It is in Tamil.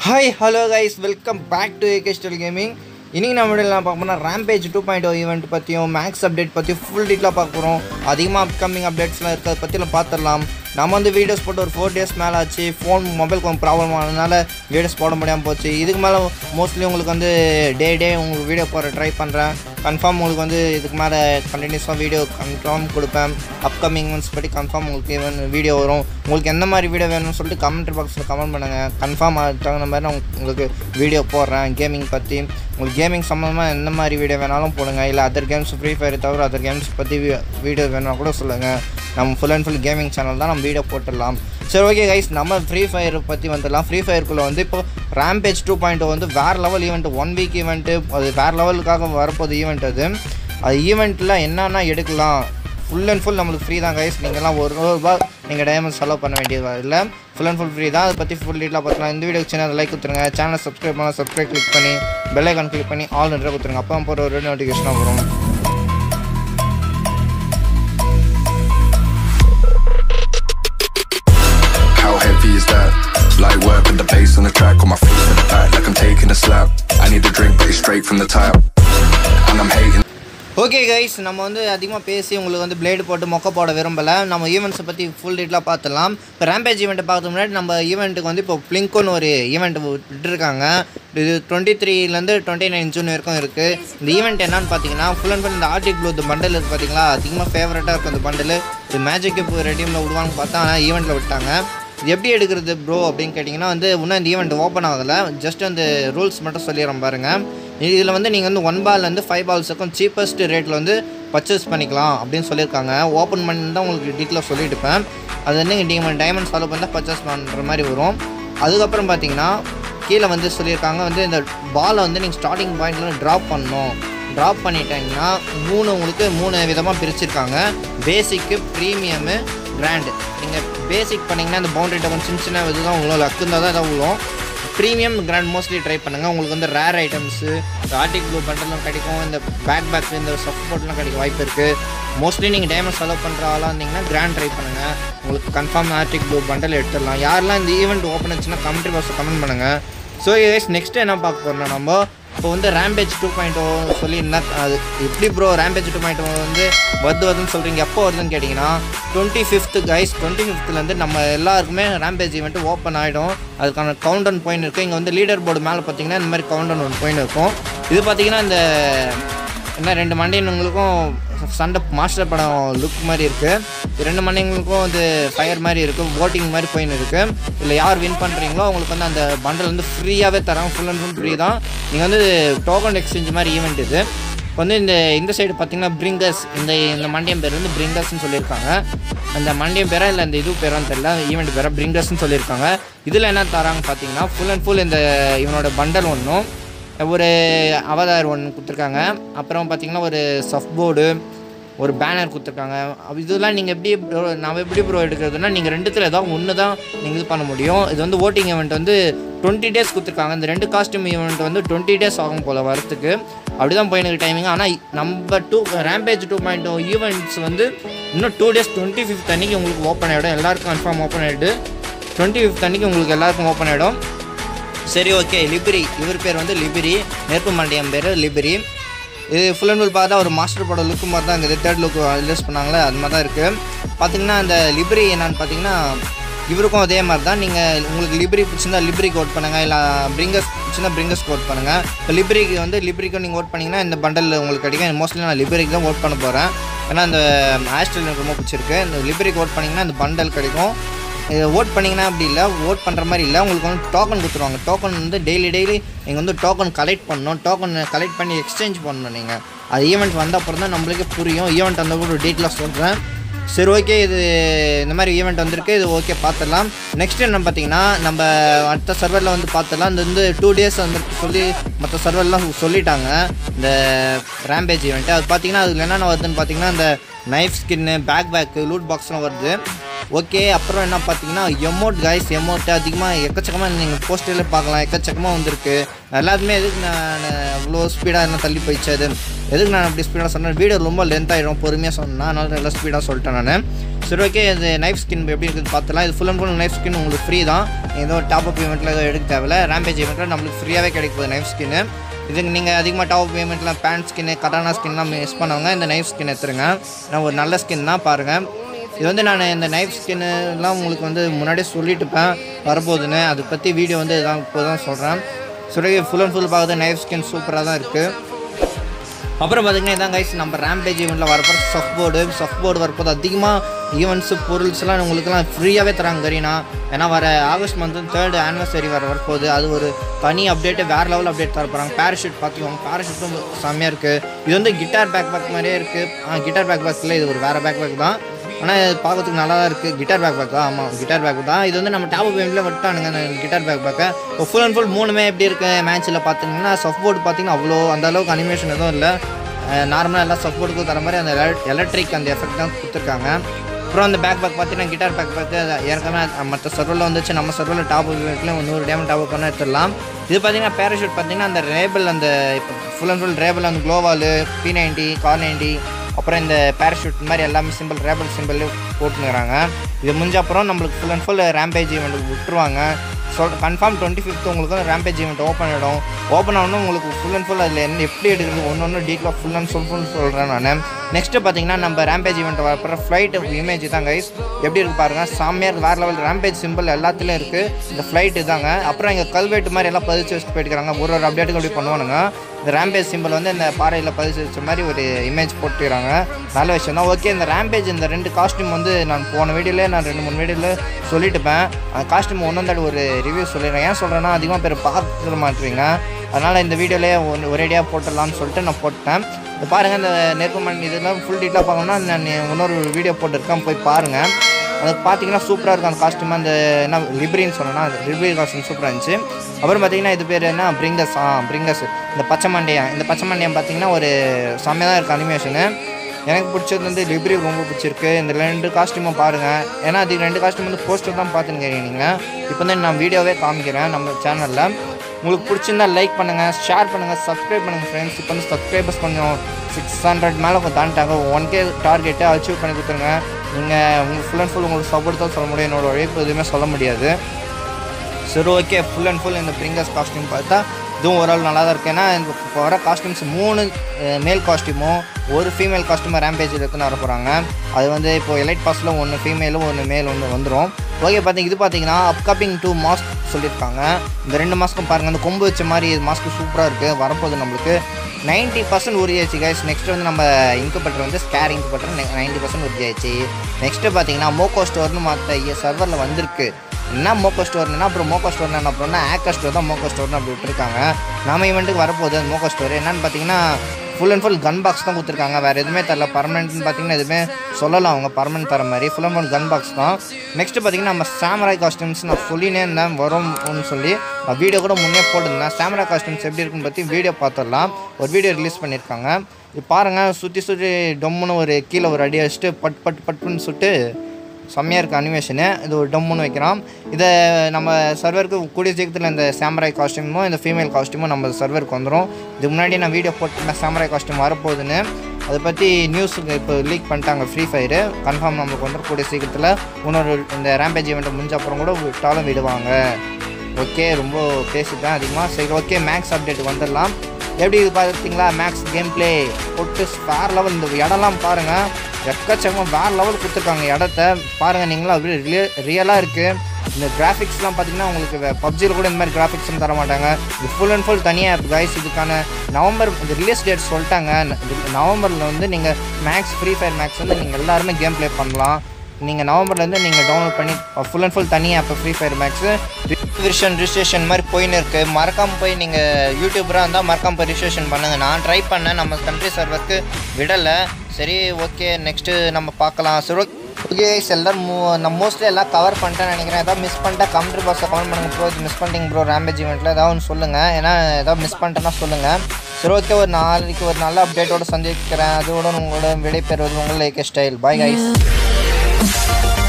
Hi hello guys welcome back to AK style gaming இன்றைக்கி நம்ம வீடியோவில் நான் பார்க்க போனால் rampage two point O event பற்றியும் மேக்ஸ் அப்டேட் பற்றியும் ஃபுல் டீட்டெயிலாக பார்க்க போகிறோம் அதிகமாக அப்கமிங் அப்டேட்ஸ்லாம் இருக்கிறத பற்றிலாம் பார்த்துடலாம் நம்ம வந்து வீடியோஸ் போட்டு ஒரு ஃபோர் டேஸ் மேலே ஆச்சு ஃபோன் மொபைல் கொஞ்சம் ப்ராப்ளம் ஆனதுனால வீடியோஸ் போட முடியாமல் போச்சு இதுக்கு மேலே மோஸ்ட்லி உங்களுக்கு வந்து டே டே உங்களுக்கு வீடியோ போட ட்ரை பண்ணுறேன் கன்ஃபார்ம் உங்களுக்கு வந்து இதுக்கு மேலே கண்டினியூஸாக வீடியோ கன்ஃபார்ம் கொடுப்பேன் அப்கமிங் மந்த்ஸ் படி கன்ஃபார்ம் உங்களுக்கு ஈவன் வீடியோ வரும் உங்களுக்கு எந்த மாதிரி வீடியோ வேணும்னு சொல்லிட்டு கமெண்ட் பாக்ஸில் கமெண்ட் பண்ணுங்கள் கன்ஃபார்ம் அதுக்கு தகுந்த மாதிரி நான் உங்களுக்கு வீடியோ போடுறேன் கேமிங் பற்றி உங்களுக்கு கேமிங் சம்மந்தமாக எந்த மாதிரி வீடியோ வேணாலும் போடுங்க இல்லை அதர் கேம்ஸ் ஃப்ரீ ஃபயர் தவிர அதர் கேம்ஸ் பற்றி வீடியோ வேணும்னா கூட சொல்லுங்கள் நம்ம full and full gaming channel தான் நம்ம வீடியோ போட்டுடலாம் சரி ஓகே கைஸ் நம்ம ஃப்ரீ ஃபயர் பற்றி வந்துடலாம் ஃப்ரீ ஃபயருக்குள்ளே வந்து இப்போ ரேம்பேஜ் டூ பாயிண்ட் வந்து வேறு level event one week event அது வேறு லெவலுக்காக வரப்போகுது ஈவெண்ட் அது அது ஈவெண்ட்டில் என்னென்ன எடுக்கலாம் ஃபுல் அண்ட் ஃபுல் நம்மளுக்கு ஃப்ரீ தான் கைஸ் நீங்கள்லாம் ஒரு ரூபா நீங்கள் டைமண்ட் செலவு பண்ண வேண்டியது இல்லை ஃபுல் அண்ட் ஃபுல் ஃப்ரீ தான் அதை பற்றி ஃபுல் டீட்டெயிலாக பார்த்துக்கலாம் இந்த வீடியோ சின்ன லைக் கொடுத்துருங்க சேனலை சப்ஸ்கிரைப் பண்ணால் சப்ஸ்கிரைப் கிளிக் பண்ணி பெல் ஐக்கான் கிளிக் பண்ணி ஆல் என்ற கொடுத்துருங்க அப்போ போகிற ஒரு நோட்டிஃபிகேஷனாக வரும் How heavy is that? Light work with the bass on the track, on my face to the back, like I'm taking a slap. I need a drink, but it's straight from the tap. And I'm hating. Okay guys நம்ம வந்து அதிகமாக பேசி உங்களுக்கு வந்து பிளேடு போட்டு மொக்க போட விரும்பலை நம்ம ஈவெண்ட்ஸை பற்றி ஃபுல் டீட்டெயிலாக பார்த்துலாம் இப்போ ரேம்பேஜ் ஈவெண்ட்டை பார்க்கறதுக்கு முன்னாடி நம்ம ஈவெண்ட்டுக்கு வந்து இப்போ பிளிங்கோன்னு ஒரு ஈவெண்ட் விட்டுருக்காங்க இது டுவெண்ட்டி த்ரீலேருந்து டுவெண்ட்டி நைன் ஜூன் வரைக்கும் இருக்குது இந்த ஈவெண்ட் என்னன்னு பார்த்தீங்கன்னா ஃபுல் அண்ட் ஃபுல் இந்த ஆர்டிக் ப்ளூ இந்த பண்டல் இருக்குது பார்த்தீங்களா அதிகமாக ஃபேவரட்டாக இருக்கும் இந்த பண்டல் இது மேஜிக் இப்போ ரெடியூமில் விடுவான்னு பார்த்தா ஆனால் ஈவெண்ட்டில் விட்டாங்க இது எப்படி எடுக்கிறது ப்ரோ அப்படின்னு கேட்டிங்கன்னா வந்து இன்னும் இந்த ஈவெண்ட் ஓப்பன் ஆகலை ஜஸ்ட் அந்த ரூல்ஸ் மட்டும் சொல்லிடுறேன் பாருங்கள் இதில் வந்து நீங்கள் வந்து ஒன் பால்லேருந்து ஃபைவ் பால்ஸுக்கும் சீப்பஸ்ட் ரேட்டில் வந்து பர்ச்சேஸ் பண்ணிக்கலாம் அப்படின்னு சொல்லியிருக்காங்க ஓப்பன் பண்ணி தான் உங்களுக்கு டீட்டெயிலாக சொல்லிட்டுப்பேன் அது வந்து நீங்கள் டைமண்ட் ஃபாலோ பண்ணி தான் பர்ச்சேஸ் பண்ணுற மாதிரி வரும் அதுக்கப்புறம் பார்த்தீங்கன்னா கீழே வந்து சொல்லியிருக்காங்க வந்து இந்த பாலை வந்து நீங்கள் ஸ்டார்டிங் பாயிண்ட்ல ட்ராப் பண்ணணும் ட்ராப் பண்ணிட்டீங்கன்னா மூணு உங்களுக்கு மூணு விதமாக பிரிச்சிருக்காங்க பேசிக்கு ப்ரீமியமு கிராண்டு நீங்கள் பேசிக் பண்ணிங்கன்னா இந்த பவுண்டரி டபுள் சின்ன சின்ன இதுதான் உங்களுக்கு லக்கு இருந்தால் தான் இதாக விழும் ப்ரீமியம் கிராண்ட் மோஸ்ட்லி ட்ரை பண்ணுங்கள் உங்களுக்கு வந்து ரேர் ஐட்டம்ஸு ஆர்டிக் ப்ளூ பண்டலும் கிடைக்கும் இந்த பேக் பேக் இந்த சஃப் போர்ட்லாம் கிடைக்க வாய்ப்பு இருக்குது மோஸ்ட்லி நீங்கள் டைமண்ட் செலவு பண்ணுற ஆளாக இருந்தீங்கன்னா கிராண்ட் ட்ரை பண்ணுங்கள் உங்களுக்கு கன்ஃபார்ம் ஆர்டிக் ப்ளூ பண்டல் எடுத்துடலாம் யாரெல்லாம் இந்த ஈவெண்ட் ஓப்பன் ஆச்சுன்னா கமெண்ட்ரி பாக்ஸில் கமெண்ட் பண்ணுங்கள் ஸோ எஸ் நெக்ஸ்ட் என்ன பார்க்க போகிறோம்னா நம்ம இப்போ வந்து ரேம்பேஜ் டூ பாயிண்ட் ஓ சொல்லி என்ன அது எப்படி bro rampage two point O வந்து வருது வருதுன்னு சொல்கிறீங்க எப்போ வருதுன்னு கேட்டிங்கன்னா டுவெண்ட்டி ஃபிஃப்த்து கைஸ் டுவெண்ட்டி ஃபிஃப்த்துலேருந்து நம்ம எல்லாருக்குமே ரேம்பேஜ் ஈவெண்ட் ஓப்பன் ஆகிடும் அதுக்கான கவுண்ட் ஒன் பாயிண்ட் இருக்குது இங்கே வந்து லீடர் போர்டு மேலே பார்த்தீங்கன்னா இந்த மாதிரி கவுண்ட் ஒன் பாயிண்ட் இருக்கும் இது பார்த்தீங்கன்னா இந்த என்ன ரெண்டு மண்டையனுங்களுக்கும் சண்டை மாஸ்டர் படம் லுக் மாதிரி இருக்குது ரெண்டு மண்டைங்களுக்கும் இது ஃபயர் மாதிரி இருக்குது ஓட்டிங் மாதிரி போயின்னு இருக்குது இல்லை யார் வின் பண்ணுறீங்களோ அவங்களுக்கு வந்து அந்த பண்டல் வந்து ஃப்ரீயாகவே தராங்க ஃபுல் அண்ட் ஃபுல் ஃப்ரீ தான் நீங்கள் வந்து டோக்கன் எக்ஸ்சேஞ்ச் மாதிரி ஈவெண்ட் இது இப்போ வந்து இந்த இந்த சைடு பார்த்தீங்கன்னா பிரிங்கர்ஸ் இந்த இந்த மண்டியம் பேர் வந்து பிரிங்கர்ஸ்னு சொல்லியிருக்காங்க அந்த மண்டியம் பேரா இல்லை இந்த இது பேரான்னு தெரியல ஈவெண்ட் பேரா பிரிங்கர்ஸ்னு சொல்லியிருக்காங்க இதில் என்ன தராங்க பார்த்தீங்கன்னா ஃபுல் அண்ட் ஃபுல் இந்த இவனோட பண்டல் ஒன்றும் ஒரு அவதார் ஒன்று கொடுத்துருக்காங்க அப்புறம் பார்த்தீங்கன்னா ஒரு சஃப் போர்டு ஒரு பேனர் கொடுத்துருக்காங்க அப்ப இதெல்லாம் நீங்கள் எப்படி ப்ரோ நான் எப்படி ப்ரோ எடுக்கிறதுனா நீங்கள் ரெண்டுத்தில் ஏதாவது ஒன்று தான் நீங்கள் இது பண்ண முடியும் இது வந்து ஓட்டிங் ஈவெண்ட் வந்து டுவெண்ட்டி டேஸ் கொடுத்துருக்காங்க இந்த ரெண்டு காஸ்டியூம் ஈவெண்ட் வந்து டுவெண்ட்டி டேஸ் ஆகும் போல் வரத்துக்கு அப்படி தான் போயினுக்கு டைமிங் ஆனால் நம்ம two rampage two point events வந்து இன்னும் டூ டேஸ் டுவெண்ட்டி ஃபிஃப்த் அன்றைக்கி உங்களுக்கு ஓப்பன் ஆகிடும் எல்லாருக்கும் கன்ஃபார்ம் ஓப்பன் ஆகிடு டுவெண்ட்டி ஃபிஃப்த் அன்றைக்கி உங்களுக்கு எல்லாருக்கும் ஓப்பன் ஆகிடும் சரி ஓகே லிபரி இவர் பேர் வந்து லிபரி நெருப்பு மண்டியம் பேர் லிபரி இது ஃபுல் அண்ட் ஃபுல் பார்த்தா ஒரு மாஸ்டர் படம் லுக்கு மாதிரி தான் இருக்குது தேர்ட் லுக் ரிலீஸ் பண்ணாங்களே அது மாதிரி தான் இருக்குது பார்த்தீங்கன்னா அந்த லிபரி என்னன்னு பார்த்தீங்கன்னா இவருக்கும் அதே மாதிரி தான் நீங்கள் உங்களுக்கு லிபரி பிடிச்சிருந்தா லிபரிக்கு ஓட் பண்ணுங்கள் இல்லை பிரிங்கஸ் பிடிச்சிருந்தா பிரிங்கஸ்க்கு ஓட் பண்ணுங்கள் இப்போ லிபரிக்கு வந்து லிபரிக்கு நீங்கள் ஓட் பண்ணிங்கன்னா இந்த பண்டல் உங்களுக்கு கிடைக்கும் மோஸ்ட்லி நான் லிபரிக்கு தான் ஓட் பண்ண போகிறேன் ஏன்னா அந்த ஆஸ்ட்ரல் எனக்கு ரொம்ப பிடிச்சிருக்கு இந்த லிபரிக்கு ஓட் பண்ணிங்கன்னா இந்த பண்டல் கிடைக்கும் இது ஓட் பண்ணிங்கன்னா அப்படி இல்லை ஓட் பண்ணுற மாதிரி இல்லை உங்களுக்கு வந்து டோக்கன் கொடுத்துருவாங்க டோக்கன் வந்து டெய்லி டெய்லி நீங்கள் வந்து டோக்கன் கலெக்ட் பண்ணணும் டோக்கன் கலெக்ட் பண்ணி எக்ஸ்சேஞ்ச் பண்ணணும் நீங்கள் அது ஈவெண்ட் வந்த அப்புறம் தான் நம்மளுக்கே புரியும் ஈவெண்ட் அந்த கூட டீட்டெயிலாக சொல்கிறேன் சரி ஓகே இது இந்த மாதிரி ஈவெண்ட் வந்திருக்கு இது ஓகே பார்த்துடலாம் நெக்ஸ்ட் என்ன பார்த்தீங்கன்னா நம்ம அடுத்த சர்வரில் வந்து பார்த்துடலாம் இந்த வந்து டூ டேஸ் வந்து சொல்லி மற்ற சர்வர்லாம் சொல்லிட்டாங்க இந்த ரேம்பேஜ் ஈவெண்ட்டு அது பார்த்தீங்கன்னா அதில் என்னென்ன வருதுன்னு பார்த்தீங்கன்னா இந்த knife skin backpack loot பாக்ஸ்லாம் வருது ஓகே அப்புறம் என்ன பார்த்தீங்கன்னா எமௌண்ட் கைஸ் எமௌண்ட் அதிகமாக எக்கச்சக்கமாக நீங்கள் போஸ்டரில் பார்க்கலாம் எக்கச்சக்கமாக வந்திருக்கு எல்லாத்துமே எதுக்கு நான் அவ்வளோ ஸ்பீடாக என்ன தள்ளி போயிடுச்சு அது எதுக்கு நான் அப்படி ஸ்பீடாக சொன்னேன் வீடியோ ரொம்ப லென்த் ஆகிடும் பொறுமையாக சொன்னேன் அதனால நல்லா ஸ்பீடாக சொல்லிட்டேன் நான் சரி ஓகே இது நைஃப் ஸ்கின் எப்படி இருக்குன்னு பார்த்துலாம் இது full and full knife skin உங்களுக்கு ஃப்ரீ தான் ஏதோ டாப் அப் பேமெண்ட்டில் எதுவும் எடுக்க தேவையில்ல ரேம்பேஜ் பேமெண்ட்டில் நம்மளுக்கு ஃப்ரீயாகவே கிடைக்க போகுது நைஃப் ஸ்கின்னு இதுக்கு நீங்கள் அதிகமாக டாப் அப் பேமெண்ட்லாம் பேண்ட் ஸ்கின்னு கட்டானா ஸ்கின்லாம் மிஸ் பண்ணவங்க இந்த நைஃப் ஸ்கின் எடுத்துருங்க நான் ஒரு நல்ல ஸ்கின் தான் பாருங்கள் இது வந்து நான் இந்த நைஃப் ஸ்கின்னுலாம் உங்களுக்கு வந்து முன்னாடியே சொல்லிட்டுப்பேன் வரப்போகுதுன்னு அதை பற்றி வீடியோ வந்து இதான் இப்போ தான் சொல்கிறேன் சொல்லி ஃபுல் அண்ட் ஃபுல் பார்க்குறது நைஃப் ஸ்கின் சூப்பராக தான் இருக்குது அப்புறம் பார்த்தீங்கன்னா இதான் கைஸ் நம்ம ரேம்பேஜ் ஈவெண்ட்டில் வரப்போ சஃப் போர்டு சஃப் போர்டு வரப்போது அதிகமாக ஈவெண்ட்ஸு பொருள்ஸ்லாம் உங்களுக்குலாம் ஃப்ரீயாகவே தராங்க கரீனா ஏன்னா வர ஆகஸ்ட் மந்த்து தேர்ட் ஆனிவர்சரி வர வரப்போகுது அது ஒரு தனி அப்டேட்டு வேறு லெவல் அப்டேட் தர போகிறாங்க பேராஷூட் பார்த்துக்கோங்க பேராஷூட்டும் செம்மையாக இருக்குது இது வந்து கிட்டார் பேக் பேக் மாதிரியே இருக்குது கிட்டார் பேக் பேக்கில் இது ஒரு வேறு பேக் பேக் தான் ஆனால் இது பார்க்கறதுக்கு நல்லா தான் இருக்குது கிட்டார் பேக் பேக் தான் ஆமாம் கிட்டார் பேக் தான் இது வந்து நம்ம டாப் பேமில் விட்டானுங்க அந்த கிட்டார் பேக் பேக்கை இப்போ ஃபுல் அண்ட் ஃபுல் மூணுமே எப்படி இருக்கு மேட்ச்சில் பார்த்தீங்கன்னா சஃப் போர்டு பார்த்தீங்கன்னா அவ்வளோ அந்த அளவுக்கு அனிமேஷன் எதுவும் இல்லை நார்மலாக எல்லாம் சஃப் போர்டுக்கு தர மாதிரி அந்த எலக்ட்ரிக் அந்த எஃபெக்ட் தான் கொடுத்துருக்காங்க அப்புறம் அந்த பேக் பேக் பார்த்தீங்கன்னா கிட்டார் பேக் பேக்கு ஏற்கனவே மற்ற சர்வரில் வந்துச்சு நம்ம சர்வரில் டாப் வீட்டில் நூறு டேமன் டாப் பண்ணால் எடுத்துடலாம் இது பார்த்தீங்கன்னா பேராஷூட் பார்த்தீங்கன்னா அந்த ரேபிள் அந்த இப்போ ஃபுல் அண்ட் ஃபுல் ரேபிள் அந்த க்ளோவாலு பி நைன்டி கார் நைன்டி அப்புறம் இந்த பேராஷூட் மாதிரி எல்லாமே சிம்பிள் ரேபிள் சிம்பிள் போட்டுனுக்குறாங்க இது முடிஞ்ச அப்புறம் நம்மளுக்கு ஃபுல் அண்ட் ஃபுல் ரேம்பேஜ் ஈவெண்ட்டுக்கு விட்டுருவாங்க சொல் கன்ஃபார்ம் டுவெண்ட்டி ஃபிஃப்த் உங்களுக்கு வந்து ரேம்பேஜ் ஈவெண்ட் ஓப்பன் ஆகிடும் ஓப்பன் ஆகணும் உங்களுக்கு ஃபுல் அண்ட் ஃபுல் அதில் என்ன எப்படி எடுக்கிறது ஒன்று ஒன்று டீட்டெயிலாக ஃபுல் அண்ட் ஃபுல் ஃபுல் சொல்கிறேன் நான் நெக்ஸ்ட்டு பார்த்தீங்கன்னா நம்ம ரேம்பேஜ் ஈவெண்ட் வரப்போ ஃப்ளைட் இமேஜ் தான் கைஸ் எப்படி இருக்கு பாருங்கள் சாமியார் வேறு லெவல் ரேம்பேஜ் சிம்பிள் எல்லாத்துலேயும் இருக்குது இந்த ஃப்ளைட் இதாங்க அப்புறம் இங்கே கல்வெட்டு மாதிரி எல்லாம் பதிச்சு வச்சுட்டு போயிட்டுருக்காங்க ஒரு ஒரு அப்டேட்டுக்கு அப்படி பண்ணுவானுங்க இந்த ரேம்பேஜ் சிம்பிள் வந்து இந்த பாறையில் பதிச்சு வச்ச மாதிரி ஒரு இமேஜ் போட்டுக்கிறாங்க நல்ல விஷயம் தான் ஓகே இந்த ரேம்பேஜ் இந்த ரெண்டு காஸ்டியூம் வந்து நான் போன வீடியோவில் நான் ரெண்டு மூணு வீடியோவில் சொல்லிட்டுப்பேன் அந்த காஸ்டியூம் ஒன்று வந்து ஒரு ரிவ்யூ சொல்லிடுறேன் ஏன் சொல்கிறேன்னா அதிகமாக பேர் பார்த்துக்க மாட்டீங்க அதனால் இந்த வீடியோலேயே ஒன்று ஒரேடியாக போட்டுடலாம்னு சொல்லிட்டு நான் போட்டேன் இது பாருங்கள் இந்த நெருக்கமன் இதெல்லாம் ஃபுல் டீட்டெயிலாக பார்க்கணும்னா நான் இன்னொரு வீடியோ போட்டிருக்கேன் போய் பாருங்கள் அது பார்த்தீங்கன்னா சூப்பராக இருக்கும் அந்த காஸ்டியூம் அந்த என்ன லிப்ரின்னு சொன்னேன்னா லிப்ரி காஸ்டியூம் சூப்பராக இருந்துச்சு அப்புறம் பார்த்தீங்கன்னா இது பேர் என்ன பிரிங்கஸ் ஆ பிரிங்கஸ் இந்த பச்சை மண்டையம் இந்த பச்சை மண்டையம் பார்த்தீங்கன்னா ஒரு செம்மையாக தான் இருக்குது அனிமேஷனு எனக்கு பிடிச்சது வந்து லிப்ரி ரொம்ப பிடிச்சிருக்கு இந்த ரெண்டு காஸ்டியூமும் பாருங்கள் ஏன்னா அது ரெண்டு காஸ்டியூம் வந்து போஸ்டர் தான் பார்த்துன்னு நீங்கள் இப்போ வந்து நான் வீடியோவே காமிக்கிறேன் நம்ம சேனலில் உங்களுக்கு பிடிச்சிருந்தா லைக் பண்ணுங்கள் ஷேர் பண்ணுங்கள் சப்ஸ்கிரைப் பண்ணுங்கள் ஃப்ரெண்ட்ஸ் இப்போ வந்து சப்ஸ்கிரைபர்ஸ் கொஞ்சம் சிக்ஸ் ஹண்ட்ரட் மேலே கொஞ்சம் தாண்டிட்டாங்க ஒன் கே டார்கெட்டை அச்சீவ் பண்ணி கொடுத்துருங்க நீங்கள் உங்கள் ஃபுல் அண்ட் ஃபுல் உங்களுக்கு சப்போர்ட் தான் சொல்ல முடியும் என்னோட உழைப்பு எதுவுமே சொல்ல முடியாது சரி ஓகே ஃபுல் அண்ட் ஃபுல் இந்த பிரிங்கர்ஸ் காஸ்டியூம் பார்த்தா இதுவும் ஓரளவு நல்லா தான் இருக்குது ஏன்னா இந்த இப்போ வர காஸ்டியூம்ஸ் மூணு மேல் காஸ்டியூமும் ஒரு ஃபீமேல் காஸ்டியூமை ரேம்பேஜில் எடுத்துன்னு வர போகிறாங்க அது வந்து இப்போ எலைட் பாஸில் ஒன்று ஃபீமேலும் ஒன்று மேல் ஒன்று வந்துடும் ஓகே பார்த்தீங்க இது பார்த்தீங்கன்னா அப்கமிங் டூ மாஸ்க் சொல்லியிருக்காங்க இந்த ரெண்டு மாஸ்க்கும் பாருங்கள் அந்த கொம்பு வச்ச மாதிரி மாஸ்க்கு சூப்பராக இருக்குது வரப்போகுது நம்மளுக்கு நைன்ட்டி பர்சன்ட் உறுதியாச்சு கைஸ் நெக்ஸ்ட் வந்து நம்ம இன்குபேட்டர் வந்து ஸ்கேர் இன்குபேட்டர் நைன்ட்டி பர்சன்ட் உறுதியாச்சு நெக்ஸ்ட்டு பார்த்தீங்கன்னா மோகோ ஸ்டோர்னு மற்ற சர்வரில் வந்திருக்கு என்ன மோக்கோ ஸ்டோர்னா அப்புறம் மோக்கோ ஸ்டோர்னா என்ன அப்புறம்னா ஆக்கர் ஸ்டோர் தான் மோக்கோ ஸ்டோர்னு அப்படி விட்டுருக்காங்க நம்ம இவெண்ட்டுக்கு வரப்போகுது அந்த மோக்கோ ஸ்டோர் என்னன்னு பார்த்தீங்கன்னா full and full gun box தான் கொடுத்துருக்காங்க வேறு எதுவுமே தரல பர்மனெண்ட்னு பார்த்தீங்கன்னா எதுவுமே சொல்லலாம் அவங்க பர்மனெண்ட் தர மாதிரி full and full gun box தான் நெக்ஸ்ட் பார்த்தீங்கன்னா நம்ம சாமராய் காஸ்டியூம்ஸ் நான் சொல்லினே இருந்தேன் வரும்னு சொல்லி நான் வீடியோ கூட முன்னே போட்டிருந்தேன் சாமராய் காஸ்டியூம்ஸ் எப்படி இருக்குன்னு பற்றி வீடியோ பார்த்துடலாம் ஒரு வீடியோ ரிலீஸ் பண்ணியிருக்காங்க இது பாருங்கள் சுற்றி சுற்றி டொம்முன்னு ஒரு கீழே ஒரு அடி வச்சுட்டு பட் பட் பட்டுன்னு சுட்டு செம்மையாக இருக்குது அனிமேஷனு இது ஒரு டம்முன்னு வைக்கிறோம் இதை நம்ம சர்வருக்கு கூடிய சீக்கிரத்தில் இந்த சாமராய் காஸ்டியூமும் இந்த ஃபீமேல் காஸ்டியூமும் நம்ம சர்வருக்கு வந்துடும் இதுக்கு முன்னாடி நான் வீடியோ போட்டிருந்தேன் சாமராய் காஸ்டியூம் வரப்போகுதுன்னு அதை பற்றி நியூஸ் இப்போ லீக் பண்ணிட்டாங்க ஃப்ரீ ஃபயரு கன்ஃபார்ம் நமக்கு வந்துடும் கூடிய சீக்கிரத்தில் இன்னொரு இந்த ரேம்பேஜ் ஈவெண்ட்டை முடிஞ்ச அப்புறம் கூட விட்டாலும் விடுவாங்க ஓகே ரொம்ப பேசிட்டேன் அதிகமாக சரி ஓகே மேக்ஸ் அப்டேட் வந்துடலாம் எப்படி இது பார்த்தீங்களா மேக்ஸ் கேம் ப்ளே போட்டு வேறு லெவல் இந்த இடம்லாம் பாருங்கள் எக்கச்சக்கமாக வேறு லெவல் கொடுத்துருக்காங்க இடத்த பாருங்கள் நீங்களும் அப்படியே ரியல் ரியலாக இருக்குது இந்த கிராஃபிக்ஸ்லாம் பார்த்தீங்கன்னா உங்களுக்கு பப்ஜியில் கூட இந்த மாதிரி கிராஃபிக்ஸ்லாம் தர மாட்டாங்க இது ஃபுல் அண்ட் ஃபுல் தனியாக ஆப் கைஸ் இதுக்கான நவம்பர் இந்த ரிலீஸ் டேட் சொல்லிட்டாங்க நவம்பரில் வந்து நீங்கள் மேக்ஸ் ஃப்ரீ ஃபயர் மேக்ஸ் வந்து நீங்கள் எல்லாருமே கேம் ப்ளே பண்ணலாம் நீங்கள் நவம்பர்லேருந்து நீங்கள் டவுன்லோட் பண்ணி ஃபுல் அண்ட் ஃபுல் தனியாக app Free Fire Max registration registration மாதிரி போயின்னு இருக்குது மறக்காமல் போய் நீங்கள் யூடியூபராக இருந்தால் மறக்காமல் போய் ரிஜிஸ்ட்ரேஷன் பண்ணுங்கள் நான் ட்ரை பண்ணேன் நம்ம கண்ட்ரி சர்வருக்கு விடலை சரி ஓகே நெக்ஸ்ட்டு நம்ம பார்க்கலாம் சரி ஓகே எல்லோரும் மோ நான் மோஸ்ட்லி எல்லாம் கவர் பண்ணிட்டேன்னு நினைக்கிறேன் ஏதாவது மிஸ் பண்ணிட்டா கமெண்ட் பாக்ஸில் கமெண்ட் பண்ணுங்க ப்ரோ இது மிஸ் பண்ணிட்டீங்க ப்ரோ ரேம்பேஜ் ஈவெண்ட்டில் ஏதாவது ஒன்று சொல்லுங்கள் ஏன்னா ஏதாவது மிஸ் பண்ணிட்டேன்னா சொல்லுங்கள் சரி ஓகே ஒரு நாளைக்கு ஒரு நல்ல அப்டேட்டோட சந்திக்கிறேன் அதோட உங்களோட விடைபெறுவது உங்கள் லைக் ஸ்டைல் பாய் கைஸ்